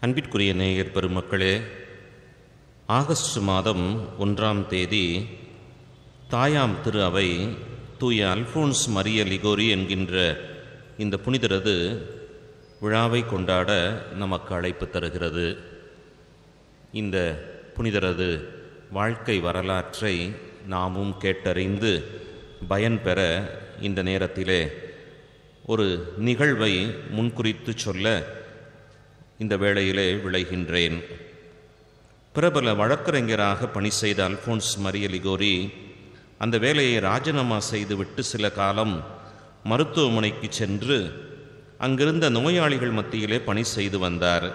அன்பிற்குரிய நேயர் பெருமக்களே ஆகஸ்ட் மாதம் ஒன்றாம் தேதி தாயாம் திரு அவை தூய அல்போன்ஸ் மரிய லிகோரி என்கின்ற இந்த புனிதரது விழாவை கொண்டாட நமக்கு அழைப்பு தருகிறது இந்த புனிதரது வாழ்க்கை வரலாற்றை நாமும் கேட்டறிந்து பயன்பெற இந்த நேரத்திலே ஒரு நிகழ்வை முன்குறித்து சொல்ல இந்த வேளையிலே விளைகின்றேன் பிரபல வழக்கறிஞராக பணி செய்த அல்போன்ஸ் மரிய லிகோரி அந்த வேலையை ராஜினாமா செய்துவிட்டு சில காலம் மருத்துவமனைக்கு சென்று அங்கிருந்த நோயாளிகள் மத்தியிலே பணி செய்து வந்தார்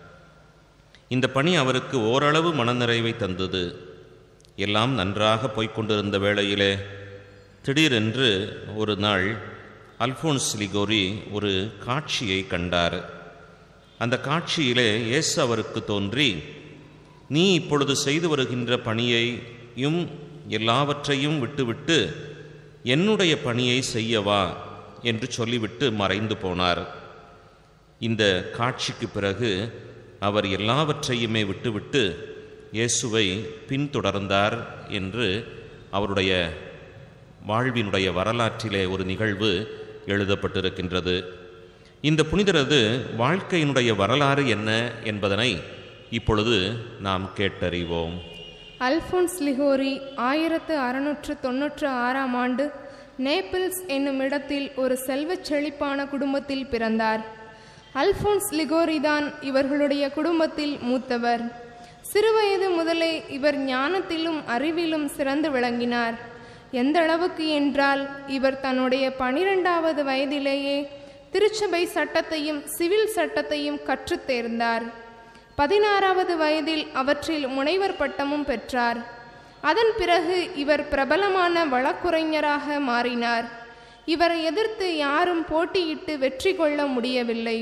இந்த பணி அவருக்கு ஓரளவு மனநிறைவை தந்தது எல்லாம் நன்றாக போய்க் கொண்டிருந்த வேளையிலே திடீரென்று ஒரு நாள் அல்போன்ஸ் லிகோரி ஒரு காட்சியை கண்டார் அந்த காட்சியிலே இயேசு அவருக்கு தோன்றி நீ இப்பொழுது செய்து வருகின்ற பணியையும் எல்லாவற்றையும் விட்டுவிட்டு என்னுடைய பணியை செய்யவா என்று சொல்லிவிட்டு மறைந்து போனார் இந்த காட்சிக்கு பிறகு அவர் எல்லாவற்றையுமே விட்டுவிட்டு இயேசுவை பின்தொடர்ந்தார் என்று அவருடைய வாழ்வினுடைய வரலாற்றிலே ஒரு நிகழ்வு எழுதப்பட்டிருக்கின்றது இந்த புனிதரது வாழ்க்கையினுடைய வரலாறு என்ன என்பதனை இப்பொழுது நாம் கேட்டறிவோம் அல்போன்ஸ் லிகோரி ஆயிரத்து அறுநூற்று தொன்னூற்று ஆறாம் ஆண்டு நேபிள்ஸ் என்னும் இடத்தில் ஒரு செல்வச் செழிப்பான குடும்பத்தில் பிறந்தார் அல்போன்ஸ் லிகோரி தான் இவர்களுடைய குடும்பத்தில் மூத்தவர் சிறுவயது முதலே இவர் ஞானத்திலும் அறிவிலும் சிறந்து விளங்கினார் எந்த அளவுக்கு என்றால் இவர் தன்னுடைய பனிரெண்டாவது வயதிலேயே திருச்சபை சட்டத்தையும் சிவில் சட்டத்தையும் கற்றுத் தேர்ந்தார் பதினாறாவது வயதில் அவற்றில் முனைவர் பட்டமும் பெற்றார் அதன் பிறகு இவர் பிரபலமான வழக்குரைஞராக மாறினார் இவரை எதிர்த்து யாரும் போட்டியிட்டு வெற்றி கொள்ள முடியவில்லை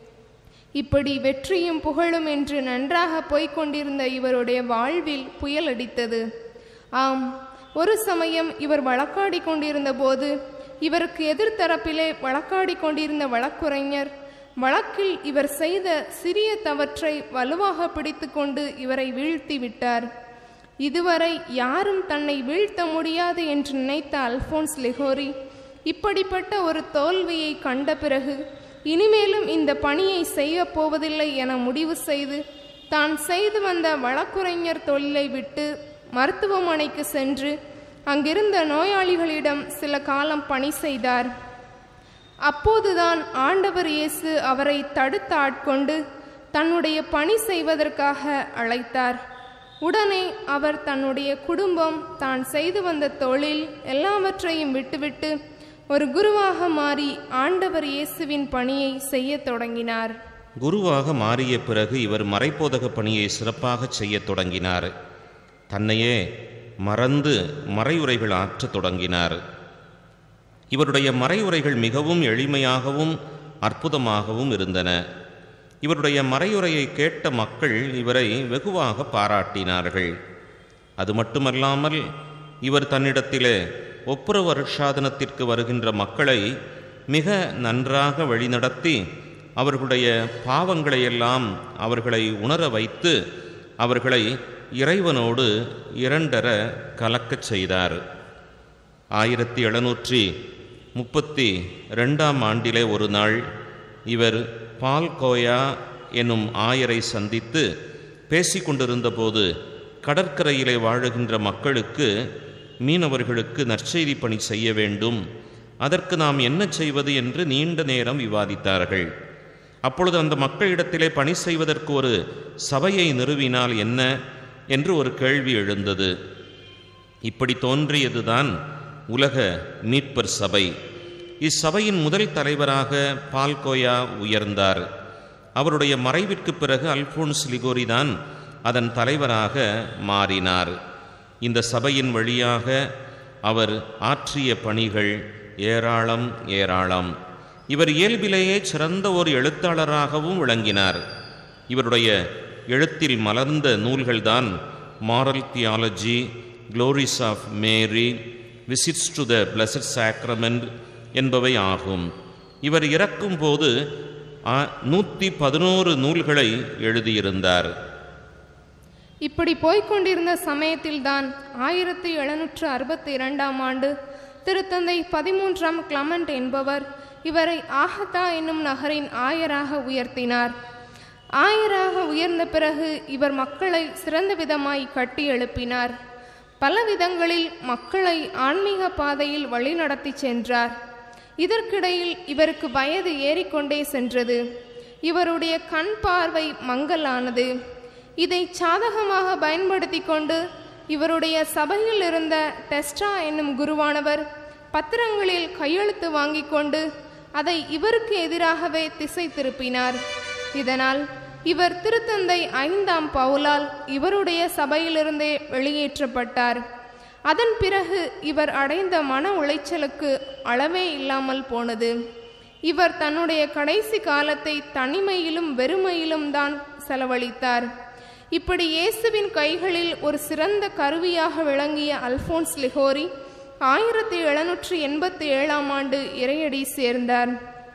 இப்படி வெற்றியும் புகழும் என்று நன்றாக போய்க் கொண்டிருந்த இவருடைய வாழ்வில் புயல் அடித்தது ஆம் ஒரு சமயம் இவர் வழக்காடி கொண்டிருந்த போது இவருக்கு எதிர்த்தரப்பிலே வழக்காடி கொண்டிருந்த வழக்குரைஞர் வழக்கில் இவர் செய்த சிறிய தவற்றை வலுவாக பிடித்துக்கொண்டு இவரை வீழ்த்தி விட்டார் இதுவரை யாரும் தன்னை வீழ்த்த முடியாது என்று நினைத்த அல்போன்ஸ் லெகோரி இப்படிப்பட்ட ஒரு தோல்வியை கண்ட பிறகு இனிமேலும் இந்த பணியை செய்யப் போவதில்லை என முடிவு செய்து தான் செய்து வந்த வழக்குரைஞர் தொழிலை விட்டு மருத்துவமனைக்கு சென்று அங்கிருந்த நோயாளிகளிடம் சில காலம் பணி செய்தார் அப்போதுதான் ஆண்டவர் இயேசு அவரை தடுத்து ஆட்கொண்டு தன்னுடைய பணி செய்வதற்காக அழைத்தார் உடனே அவர் தன்னுடைய குடும்பம் தான் செய்து வந்த தொழில் எல்லாவற்றையும் விட்டுவிட்டு ஒரு குருவாக மாறி ஆண்டவர் இயேசுவின் பணியை செய்யத் தொடங்கினார் குருவாக மாறிய பிறகு இவர் மறைப்போதக பணியை சிறப்பாக செய்யத் தொடங்கினார் தன்னையே மறந்து மறையுரைகள் ஆற்றத் தொடங்கினார் இவருடைய மறையுரைகள் மிகவும் எளிமையாகவும் அற்புதமாகவும் இருந்தன இவருடைய மறையுரையை கேட்ட மக்கள் இவரை வெகுவாக பாராட்டினார்கள் அது மட்டுமல்லாமல் இவர் தன்னிடத்திலே ஒப்புரவு வருஷாதனத்திற்கு வருகின்ற மக்களை மிக நன்றாக வழிநடத்தி அவர்களுடைய பாவங்களையெல்லாம் அவர்களை உணர வைத்து அவர்களை இறைவனோடு இரண்டர கலக்கச் செய்தார் ஆயிரத்தி எழுநூற்றி முப்பத்தி ரெண்டாம் ஆண்டிலே ஒரு நாள் இவர் பால்கோயா என்னும் ஆயரை சந்தித்து பேசிக்கொண்டிருந்தபோது கடற்கரையிலே வாழுகின்ற மக்களுக்கு மீனவர்களுக்கு நற்செய்தி பணி செய்ய வேண்டும் அதற்கு நாம் என்ன செய்வது என்று நீண்ட நேரம் விவாதித்தார்கள் அப்பொழுது அந்த மக்களிடத்திலே பணி செய்வதற்கு ஒரு சபையை நிறுவினால் என்ன என்று ஒரு கேள்வி எழுந்தது இப்படி தோன்றியதுதான் உலக மீட்பர் சபை இச்சபையின் முதல் தலைவராக பால்கோயா உயர்ந்தார் அவருடைய மறைவிற்கு பிறகு அல்போன்ஸ் லிகோரி தான் அதன் தலைவராக மாறினார் இந்த சபையின் வழியாக அவர் ஆற்றிய பணிகள் ஏராளம் ஏராளம் இவர் இயல்பிலேயே சிறந்த ஒரு எழுத்தாளராகவும் விளங்கினார் இவருடைய எழுத்தில் மலர்ந்த நூல்கள்தான் moral theology glories of Mary visits to the blessed sacrament என்பவை ஆகும் இவர் இறக்கும்போது நூற்றி பதினோரு நூல்களை எழுதியிருந்தார் இப்படி போய்க் கொண்டிருந்த சமயத்தில்தான் ஆயிரத்தி எழுநூற்று அறுபத்தி இரண்டாம் ஆண்டு திருத்தந்தை பதிமூன்றாம் கிளமண்ட் என்பவர் இவரை ஆஹதா என்னும் நகரின் ஆயராக உயர்த்தினார் ஆயராக உயர்ந்த பிறகு இவர் மக்களை சிறந்த விதமாய் கட்டி எழுப்பினார் பல விதங்களில் மக்களை ஆன்மீக பாதையில் வழிநடத்தி சென்றார் இதற்கிடையில் இவருக்கு வயது ஏறிக்கொண்டே சென்றது இவருடைய கண் பார்வை மங்கலானது இதை சாதகமாக பயன்படுத்தி கொண்டு இவருடைய சபையில் இருந்த டெஸ்டா என்னும் குருவானவர் பத்திரங்களில் கையெழுத்து வாங்கிக் கொண்டு அதை இவருக்கு எதிராகவே திசை திருப்பினார் இதனால் இவர் திருத்தந்தை ஐந்தாம் பவுலால் இவருடைய சபையிலிருந்தே வெளியேற்றப்பட்டார் அதன் பிறகு இவர் அடைந்த மன உளைச்சலுக்கு அளவே இல்லாமல் போனது இவர் தன்னுடைய கடைசி காலத்தை தனிமையிலும் வெறுமையிலும் தான் செலவழித்தார் இப்படி இயேசுவின் கைகளில் ஒரு சிறந்த கருவியாக விளங்கிய அல்போன்ஸ் லிகோரி ஆயிரத்தி எழுநூற்றி எண்பத்தி ஏழாம் ஆண்டு இறையடி சேர்ந்தார்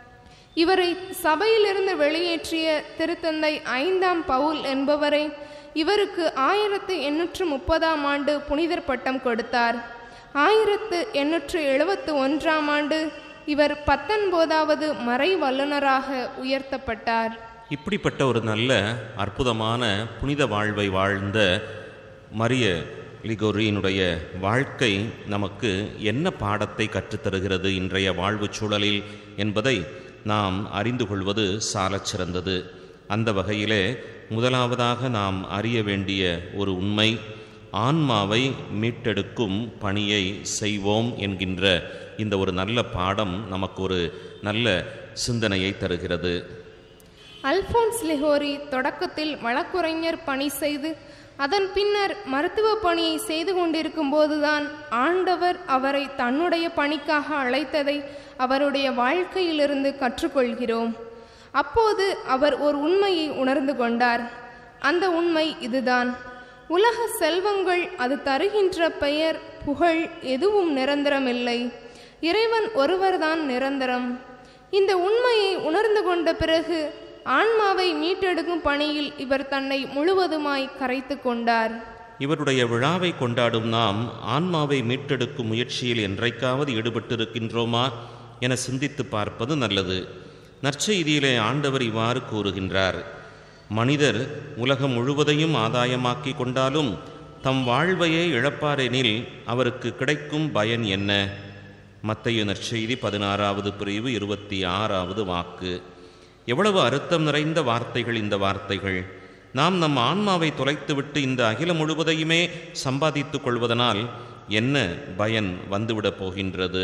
இவரை சபையிலிருந்து வெளியேற்றிய திருத்தந்தை ஐந்தாம் பவுல் என்பவரை இவருக்கு ஆயிரத்து எண்ணூற்று முப்பதாம் ஆண்டு புனிதர் பட்டம் கொடுத்தார் ஆயிரத்து எண்ணூற்று எழுபத்து ஒன்றாம் ஆண்டு இவர் பத்தொன்பதாவது மறை வல்லுநராக உயர்த்தப்பட்டார் இப்படிப்பட்ட ஒரு நல்ல அற்புதமான புனித வாழ்வை வாழ்ந்த மரிய லிகோரியினுடைய வாழ்க்கை நமக்கு என்ன பாடத்தை கற்றுத்தருகிறது இன்றைய வாழ்வு சூழலில் என்பதை நாம் அறிந்து கொள்வது சாலச் சிறந்தது அந்த வகையிலே முதலாவதாக நாம் அறிய வேண்டிய ஒரு உண்மை ஆன்மாவை மீட்டெடுக்கும் பணியை செய்வோம் என்கின்ற இந்த ஒரு நல்ல பாடம் நமக்கு ஒரு நல்ல சிந்தனையை தருகிறது அல்போன்ஸ் லிஹோரி தொடக்கத்தில் வழக்குரைஞர் பணி செய்து அதன் பின்னர் மருத்துவ பணியை செய்து கொண்டிருக்கும் போதுதான் ஆண்டவர் அவரை தன்னுடைய பணிக்காக அழைத்ததை அவருடைய வாழ்க்கையிலிருந்து கற்றுக்கொள்கிறோம் அப்போது அவர் ஒரு உண்மையை உணர்ந்து கொண்டார் அந்த உண்மை இதுதான் உலக செல்வங்கள் அது தருகின்ற பெயர் புகழ் எதுவும் நிரந்தரமில்லை இறைவன் ஒருவர்தான் நிரந்தரம் இந்த உண்மையை உணர்ந்து கொண்ட பிறகு ஆன்மாவை மீட்டெடுக்கும் பணியில் இவர் தன்னை முழுவதுமாய் கரைத்து கொண்டார் இவருடைய விழாவை கொண்டாடும் நாம் ஆன்மாவை மீட்டெடுக்கும் முயற்சியில் என்றைக்காவது ஈடுபட்டிருக்கின்றோமா என சிந்தித்து பார்ப்பது நல்லது நற்செய்தியிலே ஆண்டவர் இவ்வாறு கூறுகின்றார் மனிதர் உலகம் முழுவதையும் ஆதாயமாக்கி கொண்டாலும் தம் வாழ்வையே இழப்பாரெனில் அவருக்கு கிடைக்கும் பயன் என்ன மத்தைய நற்செய்தி பதினாறாவது பிரிவு இருபத்தி ஆறாவது வாக்கு எவ்வளவு அர்த்தம் நிறைந்த வார்த்தைகள் இந்த வார்த்தைகள் நாம் நம் ஆன்மாவை தொலைத்துவிட்டு இந்த அகிலம் முழுவதையுமே சம்பாதித்துக் கொள்வதனால் என்ன பயன் வந்துவிடப் போகின்றது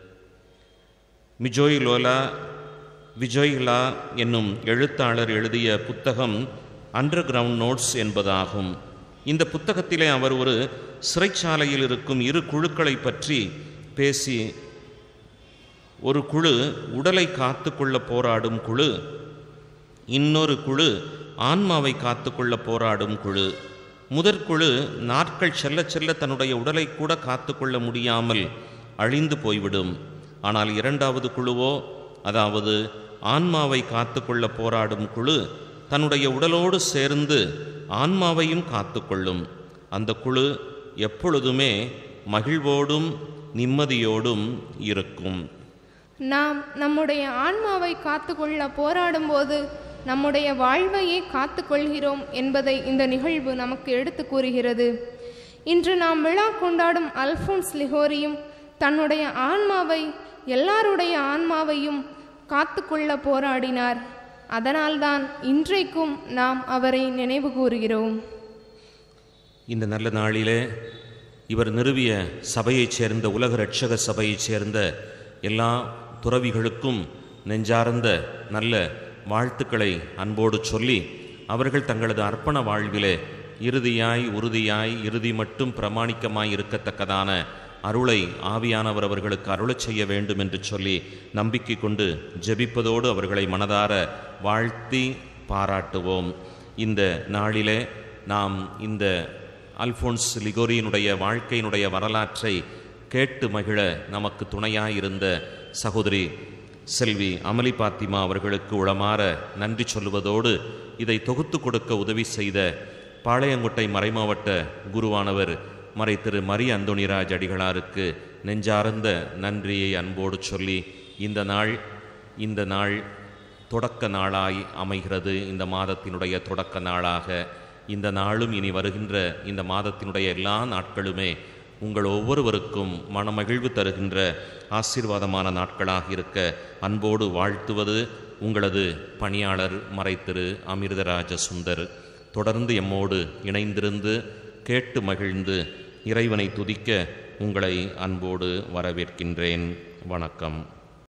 மிஜோய் லோலா விஜய்லா என்னும் எழுத்தாளர் எழுதிய புத்தகம் அண்டர் கிரவுண்ட் நோட்ஸ் என்பதாகும் இந்த புத்தகத்திலே அவர் ஒரு சிறைச்சாலையில் இருக்கும் இரு குழுக்களை பற்றி பேசி ஒரு குழு உடலை காத்துக்கொள்ள போராடும் குழு இன்னொரு குழு ஆன்மாவை காத்துக்கொள்ள போராடும் குழு முதற்குழு நாட்கள் செல்ல செல்ல தன்னுடைய உடலை கூட காத்துக்கொள்ள முடியாமல் அழிந்து போய்விடும் ஆனால் இரண்டாவது குழுவோ அதாவது ஆன்மாவை காத்துக்கொள்ள போராடும் குழு தன்னுடைய உடலோடு சேர்ந்து ஆன்மாவையும் காத்துக்கொள்ளும் அந்த குழு எப்பொழுதுமே மகிழ்வோடும் நிம்மதியோடும் இருக்கும் நாம் நம்முடைய ஆன்மாவை காத்துக்கொள்ள போராடும்போது நம்முடைய வாழ்வையே காத்துக்கொள்கிறோம் என்பதை இந்த நிகழ்வு நமக்கு எடுத்து கூறுகிறது இன்று நாம் விழா கொண்டாடும் அல்போன்ஸ் லிஹோரியும் தன்னுடைய ஆன்மாவை எல்லாருடைய ஆன்மாவையும் காத்துக்கொள்ள போராடினார் அதனால்தான் இன்றைக்கும் நாம் அவரை நினைவு கூறுகிறோம் இந்த நல்ல நாளிலே இவர் நிறுவிய சபையைச் சேர்ந்த உலக இரட்சக சபையைச் சேர்ந்த எல்லா துறவிகளுக்கும் நெஞ்சார்ந்த நல்ல வாழ்த்துக்களை அன்போடு சொல்லி அவர்கள் தங்களது அர்ப்பண வாழ்விலே இறுதியாய் உறுதியாய் இறுதி மட்டும் பிரமாணிக்கமாய் இருக்கத்தக்கதான அருளை ஆவியானவர் அவர்களுக்கு அருளச் செய்ய வேண்டும் என்று சொல்லி நம்பிக்கை கொண்டு ஜெபிப்பதோடு அவர்களை மனதார வாழ்த்தி பாராட்டுவோம் இந்த நாளிலே நாம் இந்த அல்போன்ஸ் லிகோரியினுடைய வாழ்க்கையினுடைய வரலாற்றை கேட்டு மகிழ நமக்கு துணையாயிருந்த சகோதரி செல்வி அமளி பாத்திமா அவர்களுக்கு உளமாற நன்றி சொல்லுவதோடு இதை தொகுத்து கொடுக்க உதவி செய்த பாளையங்கோட்டை மறைமாவட்ட குருவானவர் மறை திரு மரி அந்தோணிராஜ் அடிகளாருக்கு நெஞ்சார்ந்த நன்றியை அன்போடு சொல்லி இந்த நாள் இந்த நாள் தொடக்க நாளாய் அமைகிறது இந்த மாதத்தினுடைய தொடக்க நாளாக இந்த நாளும் இனி வருகின்ற இந்த மாதத்தினுடைய எல்லா நாட்களுமே உங்கள் ஒவ்வொருவருக்கும் மனமகிழ்வு தருகின்ற ஆசீர்வாதமான நாட்களாக இருக்க அன்போடு வாழ்த்துவது உங்களது பணியாளர் மறைத்திரு அமிர்தராஜ சுந்தர் தொடர்ந்து எம்மோடு இணைந்திருந்து கேட்டு மகிழ்ந்து இறைவனை துதிக்க உங்களை அன்போடு வரவேற்கின்றேன் வணக்கம்